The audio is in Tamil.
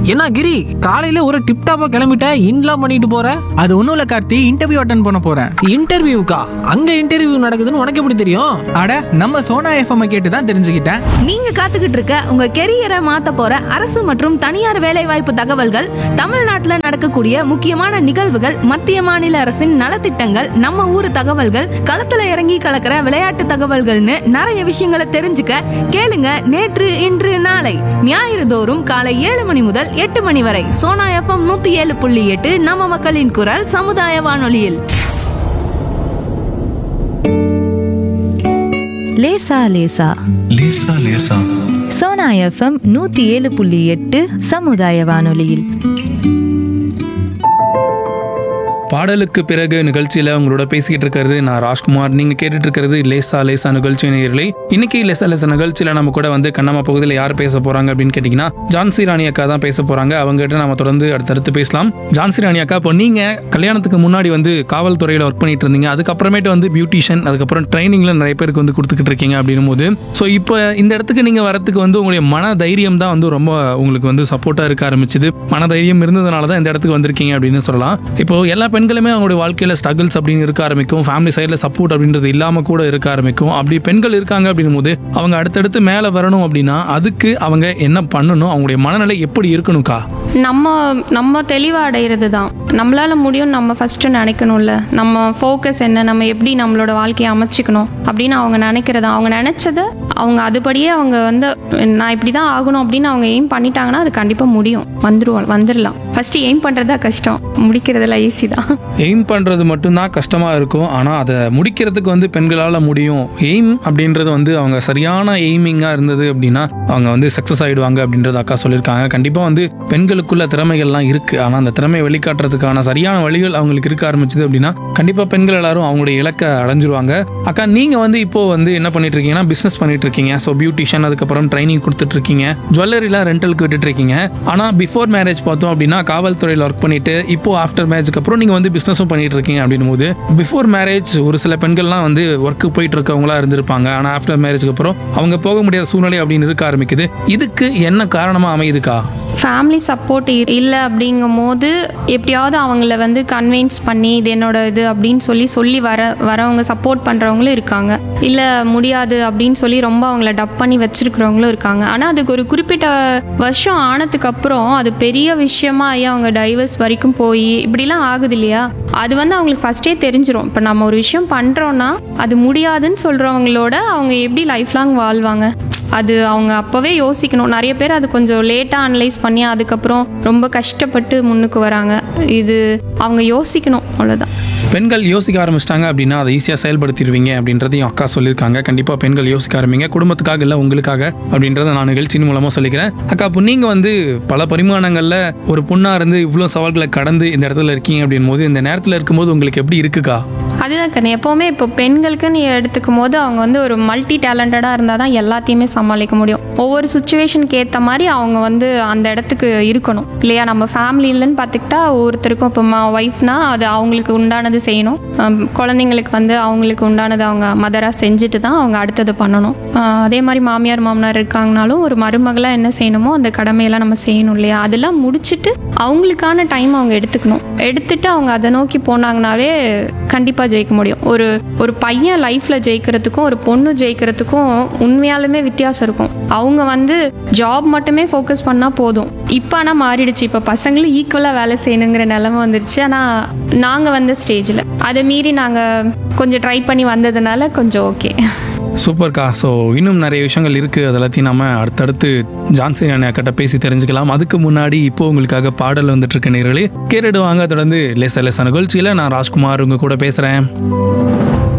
என்ன கிரி காலையில ஒரு டிப் டாப்பா கிளம்பிட்ட இன்லாம் பண்ணிட்டு போற அது ஒன்றும் இல்லை கார்த்தி இன்டர்வியூ அட்டன் பண்ண போகிறேன் இன்டர்வியூக்கா அங்க இன்டர்வியூ நடக்குதுன்னு உனக்கு எப்படி தெரியும் அட நம்ம சோனா எஃப்எம் கேட்டு தான் தெரிஞ்சுக்கிட்டேன் நீங்க காத்துக்கிட்டு இருக்க உங்க கெரியரை மாத்த போற அரசு மற்றும் தனியார் வேலைவாய்ப்பு தகவல்கள் தமிழ்நாட்டுல நடக்கக்கூடிய முக்கியமான நிகழ்வுகள் மத்திய மாநில அரசின் நலத்திட்டங்கள் நம்ம ஊர் தகவல்கள் களத்துல இறங்கி கலக்கிற விளையாட்டு தகவல்கள்னு நிறைய விஷயங்களை தெரிஞ்சுக்க கேளுங்க நேற்று இன்று நாளை ஞாயிறு தோறும் காலை ஏழு மணி முதல் எட்டு மணி வரை சோனா எஃப்எம் நூத்தி ஏழு புள்ளி எட்டு நம்ம மக்களின் குரல் சமுதாய வானொலியில் லேசா லேசா லேசா லேசா சோனா எஃப்எம் நூத்தி ஏழு புள்ளி எட்டு சமுதாய வானொலியில் பாடலுக்கு பிறகு நிகழ்ச்சியில உங்களோட பேசிக்கிட்டு இருக்கிறது நான் ராஜ்குமார் நீங்க கேட்டுட்டு இருக்கிறது லேசா லேசா நிகழ்ச்சி நேயர்களே இன்னைக்கு லேசா லேசா நிகழ்ச்சியில நம்ம கூட வந்து கண்ணம்மா பகுதியில் யார் பேச போறாங்க அப்படின்னு கேட்டீங்கன்னா ஜான்சி ராணி அக்கா தான் பேச போறாங்க அவங்க கிட்ட நம்ம தொடர்ந்து அடுத்தடுத்து பேசலாம் ஜான்சி ராணி அக்கா இப்போ நீங்க கல்யாணத்துக்கு முன்னாடி வந்து காவல்துறையில ஒர்க் பண்ணிட்டு இருந்தீங்க அதுக்கப்புறமேட்டு வந்து பியூட்டிஷியன் அதுக்கப்புறம் ட்ரைனிங்ல நிறைய பேருக்கு வந்து கொடுத்துக்கிட்டு இருக்கீங்க அப்படின்னும் போது ஸோ இப்போ இந்த இடத்துக்கு நீங்க வரத்துக்கு வந்து உங்களுடைய மன தைரியம் தான் வந்து ரொம்ப உங்களுக்கு வந்து சப்போர்ட்டா இருக்க ஆரம்பிச்சது மன தைரியம் இருந்ததுனால தான் இந்த இடத்துக்கு வந்திருக்கீங்க அப்படின்னு சொல்லலாம் இப்போ எல்லா பெண்களுமே அவங்களுடைய வாழ்க்கையில ஸ்ட்ரகிள்ஸ் அப்படின்னு இருக்க ஆரம்பிக்கும் ஃபேமிலி சைடில் சப்போர்ட் அப்படின்றது இல்லாம கூட இருக்க ஆரம்பிக்கும் அப்படி பெண்கள் இருக்காங்க அப்படின்னும் போது அவங்க அடுத்தடுத்து மேலே வரணும் அப்படின்னா அதுக்கு அவங்க என்ன பண்ணணும் அவங்களுடைய மனநிலை எப்படி இருக்கணும்க்கா நம்ம நம்ம தெளிவாக அடையிறது தான் நம்மளால முடியும் நம்ம ஃபஸ்ட்டு நினைக்கணும்ல நம்ம ஃபோக்கஸ் என்ன நம்ம எப்படி நம்மளோட வாழ்க்கையை அமைச்சிக்கணும் அப்படின்னு அவங்க நினைக்கிறது அவங்க நினச்சதை அவங்க அதுபடியே அவங்க வந்து நான் இப்படி தான் ஆகணும் அப்படின்னு அவங்க எய்ம் பண்ணிட்டாங்கன்னா அது கண்டிப்பாக முடியும் வந்துருவோம் வந்துடலாம் ஃபஸ்ட்டு எய்ம் பண்ணுறதா கஷ்டம் முடிக்கிறதுலாம் ஈஸி தான் எய்ம் பண்ணுறது மட்டும்தான் கஷ்டமாக இருக்கும் ஆனால் அதை முடிக்கிறதுக்கு வந்து பெண்களால் முடியும் எய்ம் அப்படின்றது வந்து அவங்க சரியான எய்மிங்காக இருந்தது அப்படின்னா அவங்க வந்து சக்ஸஸ் ஆகிடுவாங்க அப்படின்றது அக்கா சொல்லியிருக்காங்க கண்டிப்பாக வந்து பெண்களுக்குள்ள திறமைகள்லாம் இருக்குது ஆனால் அந்த திறமையை வெளிக்காட்டுறதுக்கான சரியான வழிகள் அவங்களுக்கு இருக்க ஆரம்பிச்சது அப்படின்னா கண்டிப்பாக பெண்கள் எல்லாரும் அவங்களுடைய இலக்கை அடைஞ்சிருவாங்க அக்கா நீங்கள் வந்து இப்போ வந்து என்ன பண்ணிட்டு இருக்கீங்கன்னா பிஸ்னஸ் பண்ணிட்டு இருக்கீங்க ஸோ பியூட்டிஷியன் அதுக்கப்புறம் ட்ரைனிங் கொடுத்துட்டு இருக்கீங்க ஜுவல்லரிலாம் ரெண்டலுக்கு விட்டுட்டு இருக்கீங்க ஆனால் பிஃபோர் மேரேஜ் பார்த்தோம் அப்படின்னா காவல்துறையில் ஒர்க் பண்ணிட்டு இப்போ ஆஃப்டர் மேரேஜ்க்கு அப்புறம் நீங்கள் வந்து பிஸ்னஸும் பண்ணிட்டு இருக்கீங்க அப்படின்னும் போது பிஃபோர் மேரேஜ் ஒரு சில பெண்கள்லாம் வந்து ஒர்க்கு போயிட்டு இருக்கவங்களா இருந்திருப்பாங்க ஆனால் ஆஃப்டர் மேரேஜ்க்கு அப்புறம் அவங்க போக முடியாத சூழ்நிலை அப்படின்னு இருக்க ஆரம்பிக்குது இதுக்கு என்ன காரணமாக அமையுதுக்கா ஃபேமிலி சப்போர்ட் இல்லை அப்படிங்கும் போது எப்படியாவது அவங்கள வந்து கன்வின்ஸ் பண்ணி இது என்னோட இது அப்படின்னு சொல்லி சொல்லி வர வரவங்க சப்போர்ட் பண்ணுறவங்களும் இருக்காங்க இல்லை முடியாது அப்படின்னு சொல்லி ரொம்ப அவங்கள டப் பண்ணி வச்சிருக்கிறவங்களும் இருக்காங்க ஆனால் அதுக்கு ஒரு குறிப்பிட்ட வருஷம் ஆனதுக்கு அப்புறம் அது பெரிய விஷயமா ஆகி அவங்க டைவர்ஸ் வரைக்கும் போய் இப்படிலாம் ஆகுது இல்லையா அது வந்து அவங்களுக்கு ஃபஸ்ட்டே தெரிஞ்சிரும் இப்போ நம்ம ஒரு விஷயம் பண்ணுறோன்னா அது முடியாதுன்னு சொல்கிறவங்களோட அவங்க எப்படி லைஃப் லாங் வாழ்வாங்க அது அவங்க அப்போவே யோசிக்கணும் நிறைய பேர் அது கொஞ்சம் லேட்டாக அனலைஸ் பண்ணி அதுக்கப்புறம் ரொம்ப கஷ்டப்பட்டு முன்னுக்கு வராங்க இது அவங்க யோசிக்கணும் அவ்வளோதான் பெண்கள் யோசிக்க ஆரம்பிச்சிட்டாங்க அப்படின்னா அதை ஈஸியாக செயல்படுத்திடுவீங்க அப்படின்றதையும் அக்கா சொல்லியிருக்காங்க கண்டிப்பாக பெண்கள் யோசிக்க ஆரம்பிங்க குடும்பத்துக்காக இல்லை உங்களுக்காக அப்படின்றத நான் நிகழ்ச்சியின் மூலமாக சொல்லிக்கிறேன் அக்கா இப்போ நீங்கள் வந்து பல பரிமாணங்களில் ஒரு பொண்ணாக இருந்து இவ்வளோ சவால்களை கடந்து இந்த இடத்துல இருக்கீங்க அப்படின் போது இந்த நேரத்தில் இருக்கும்போது உங்களுக்கு எப்படி இருக்குக்கா அதுதான் கண்ணு எப்போவுமே இப்போ பெண்களுக்கு நீ எடுத்துக்கும் போது அவங்க வந்து ஒரு மல்டி டேலண்டடாக இருந்தால் தான் எல்லாத்தையுமே சமாளிக்க முடியும் ஒவ்வொரு சுச்சுவேஷனுக்கு ஏற்ற மாதிரி அவங்க வந்து அந்த இடத்துக்கு இருக்கணும் இல்லையா நம்ம ஃபேமிலிலன்னு பார்த்துக்கிட்டா ஒவ்வொருத்தருக்கும் இப்போ ஒய்ஃப்னா அது அவங்களுக்கு உண்டானது செய்யணும் ஹம், குழந்தைங்களுக்கு வந்து அவங்களுக்கு உண்டானது அவங்க மதராக செஞ்சுட்டு தான் அவங்க அடுத்தது பண்ணணும் ஆஹ், அதே மாதிரி மாமியார் மாமனார் இருக்காங்கனாலும் ஒரு மருமகளாக என்ன செய்யணுமோ அந்த கடமையெல்லாம் நம்ம செய்யணும் இல்லையா அதெல்லாம் முடிச்சுட்டு அவங்களுக்கான டைம் அவங்க எடுத்துக்கணும் எடுத்துட்டு அவங்க அதை நோக்கி போனாங்கனாலே கண்டிப்பாக ஜெயிக்க முடியும் ஒரு ஒரு பையன் லைஃப்பில் ஜெயிக்கிறதுக்கும் ஒரு பொண்ணு ஜெயிக்கிறதுக்கும் உண்மையாலுமே வித்தியாசம் இருக்கும் அவங்க வந்து ஜாப் மட்டுமே ஃபோக்கஸ் பண்ணால் போதும் இப்போ ஆனால் மாறிடுச்சு இப்போ பசங்களும் ஈக்குவலாக வேலை செய்யணுங்கிற நிலமை வந்துருச்சு ஆனால் நாங்கள் வந்த ஸ்டேஜில் அதை மீறி நாங்கள் கொஞ்சம் ட்ரை பண்ணி வந்ததுனால கொஞ்சம் ஓகே சூப்பர்க்கா ஸோ இன்னும் நிறைய விஷயங்கள் இருக்குது அது எல்லாத்தையும் நம்ம அடுத்தடுத்து ஜான்சி அண்ணாக்கிட்ட பேசி தெரிஞ்சுக்கலாம் அதுக்கு முன்னாடி இப்போ உங்களுக்காக பாடல் வந்துட்டு இருக்க நேர்களே கேட்டுடுவாங்க தொடர்ந்து லேச லேச நிகழ்ச்சியில் நான் ராஜ்குமார் உங்க கூட பேசுகிறேன்